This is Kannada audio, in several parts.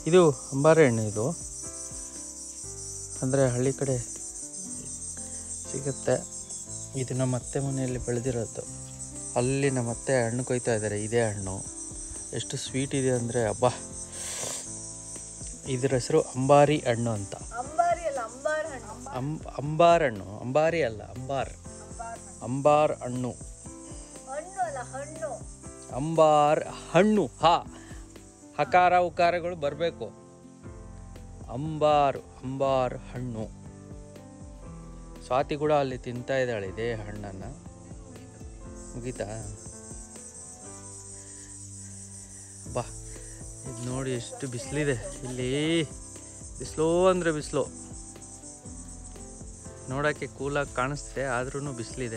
ಇದು ಅಂಬಾರೆ ಹಣ್ಣು ಇದು ಅಂದರೆ ಹಳ್ಳಿ ಕಡೆ ಸಿಗುತ್ತೆ ಇದು ನಮ್ಮ ಅತ್ತೆ ಮನೆಯಲ್ಲಿ ಬೆಳೆದಿರೋದು ಅಲ್ಲಿ ನಮ್ಮ ಅತ್ತೆ ಹಣ್ಣು ಕೊಯ್ತಾ ಇದ್ದಾರೆ ಇದೇ ಹಣ್ಣು ಎಷ್ಟು ಸ್ವೀಟ್ ಇದೆ ಅಂದರೆ ಅಬ್ಬಾ ಇದ್ರ ಹೆಸರು ಅಂಬಾರಿ ಹಣ್ಣು ಅಂತ ಅಂಬಾರಿ ಅಲ್ಲ ಅಂಬಾರ್ ಹಣ್ಣು ಅಂ ಅಂಬಾರ್ ಹಣ್ಣು ಅಂಬಾರಿ ಅಲ್ಲ ಅಂಬಾರ್ ಅಂಬಾರ್ ಹಣ್ಣು ಹಣ್ಣು ಅಲ್ಲ ಹಣ್ಣು ಅಂಬಾರ್ ಹಣ್ಣು ಹಾ ಹಕಾರ ಉಕಾರಗಳು ಬರಬೇಕು ಅಂಬಾರು ಅಂಬಾರ್ ಹಣ್ಣು ಸ್ವಾತಿ ಕೂಡ ಅಲ್ಲಿ ತಿಂತಾ ಇದ್ದಾಳೆ ಇದೇ ಹಣ್ಣನ್ನು ಮುಗೀತಾ ಬಾ ಇದು ನೋಡಿ ಎಷ್ಟು ಬಿಸಿಲಿದೆ ಇಲ್ಲಿ ಬಿಸಿಲು ಅಂದರೆ ಬಿಸಿಲು ನೋಡೋಕ್ಕೆ ಕೂಲಾಗಿ ಕಾಣಿಸ್ತಿದೆ ಆದ್ರೂ ಬಿಸಿಲಿದೆ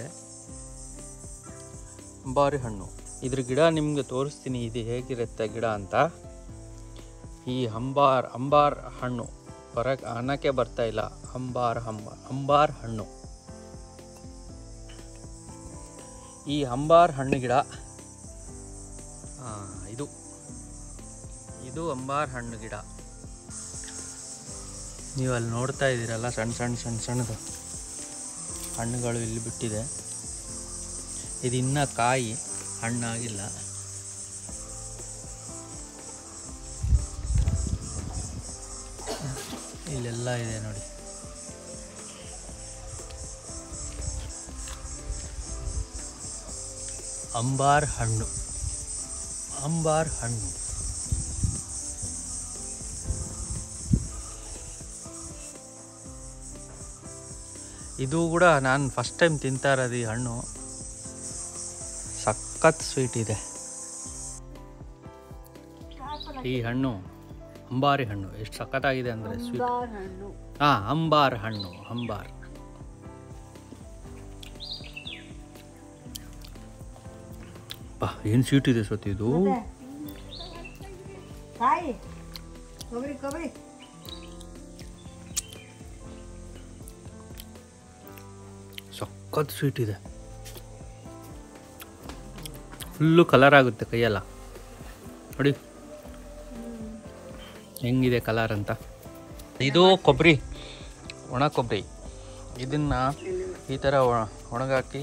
ಅಂಬಾರಿ ಹಣ್ಣು ಇದ್ರ ಗಿಡ ನಿಮ್ಗೆ ತೋರಿಸ್ತೀನಿ ಇದು ಹೇಗಿರುತ್ತೆ ಗಿಡ ಅಂತ ಈ ಅಂಬಾರ್ ಅಂಬಾರ್ ಹಣ್ಣು ಹೊರಗೆ ಅನ್ನಕ್ಕೆ ಬರ್ತಾ ಇಲ್ಲ ಅಂಬಾರ್ ಹಂಬ ಅಂಬಾರ್ ಹಣ್ಣು ಈ ಅಂಬಾರ್ ಹಣ್ಣು ಗಿಡ ಆ, ಇದು ಇದು ಅಂಬಾರ್ ಹಣ್ಣು ಗಿಡ ನೀವು ಅಲ್ಲಿ ನೋಡ್ತಾ ಇದ್ದೀರಲ್ಲ ಸಣ್ಣ ಸಣ್ಣ ಸಣ್ಣ ಸಣ್ಣದು ಹಣ್ಣುಗಳು ಇಲ್ಲಿ ಬಿಟ್ಟಿದೆ ಇದು ಇನ್ನ ಕಾಯಿ ಹಣ್ಣಾಗಿಲ್ಲ ಇಲ್ಲೆಲ್ಲ ಇದೆ ನೋಡಿ ಅಂಬಾರ್ ಹಣ್ಣು ಅಂಬಾರ್ ಹಣ್ಣು ಇದು ಕೂಡ ನಾನು ಫಸ್ಟ್ ಟೈಮ್ ತಿಂತಾ ಇರೋದು ಈ ಹಣ್ಣು ಸಖತ್ ಸ್ವೀಟ್ ಇದೆ ಈ ಹಣ್ಣು ಅಂಬಾರಿ ಹಣ್ಣು ಎಷ್ಟು ಸಖತ್ತಾಗಿದೆ ಅಂದರೆ ಸ್ವೀಟ್ ಅಂಬಾರ್ ಹಣ್ಣು ಹಾಂ ಅಂಬಾರ್ ಹಣ್ಣು ಅಂಬಾರ್ ಬಾ ಏನು ಸ್ವೀಟ್ ಇದೆ ಸತಿ ಇದು ಕಾಯಿ ಕೊಬ್ಬರಿ ಕೊಬ್ಬರಿ ಸಖತ್ ಸ್ವೀಟ್ ಇದೆ ಫುಲ್ಲು ಕಲರ್ ಆಗುತ್ತೆ ಕೈಯೆಲ್ಲ ನೋಡಿ ಹೆಂಗಿದೆ ಕಲರ್ ಅಂತ ಇದು ಕೊಬ್ಬರಿ ಒಣ ಕೊಬ್ಬರಿ ಇದನ್ನು ಈ ಥರ ಒಣ- ಒಣಗಾಕಿ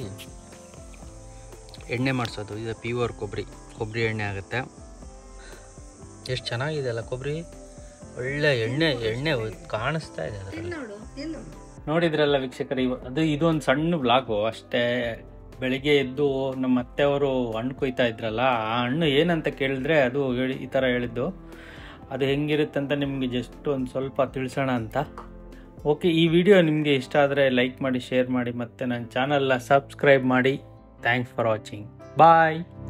ಎಣ್ಣೆ ಮಾಡಿಸೋದು ಇದು ಪ್ಯೂರ್ ಕೊಬ್ಬರಿ ಕೊಬ್ಬರಿ ಎಣ್ಣೆ ಆಗುತ್ತೆ ಎಷ್ಟು ಚೆನ್ನಾಗಿದೆ ಅಲ್ಲ ಕೊಬ್ಬರಿ ಒಳ್ಳೆ ಎಣ್ಣೆ ಎಣ್ಣೆ ಕಾಣಿಸ್ತಾ ಇದೆ ಅದರಲ್ಲಿ ನೋಡು ತಿನ್ನು ನೋಡಿದ್ರಲ್ಲ ವೀಕ್ಷಕರು ಇವ ಅದು ಇದು ಒಂದು ಸಣ್ಣ ಬ್ಲಾಗು ಅಷ್ಟೇ ಬೆಳಿಗ್ಗೆ ಎದ್ದು ನಮ್ಮ ಅತ್ತೆಯವರು ಹಣ್ಣು ಕೊಯ್ತಾ ಇದ್ರಲ್ಲ ಆ ಹಣ್ಣು ಏನಂತ ಕೇಳಿದ್ರೆ ಅದು ಹೇಳಿ ಈ ಥರ ಹೇಳಿದ್ದು ಅದು ಹೆಂಗಿರುತ್ತೆ ಅಂತ ನಿಮಗೆ ಜಸ್ಟ್ ಒಂದು ಸ್ವಲ್ಪ ತಿಳಿಸೋಣ ಅಂತ ಓಕೆ ಈ ವಿಡಿಯೋ ನಿಮಗೆ ಇಷ್ಟ ಆದರೆ ಲೈಕ್ ಮಾಡಿ ಶೇರ್ ಮಾಡಿ ಮತ್ತು ನನ್ನ ಚಾನಲ್ನ ಸಬ್ಸ್ಕ್ರೈಬ್ ಮಾಡಿ ಥ್ಯಾಂಕ್ಸ್ ಫಾರ್ ವಾಚಿಂಗ್ ಬಾಯ್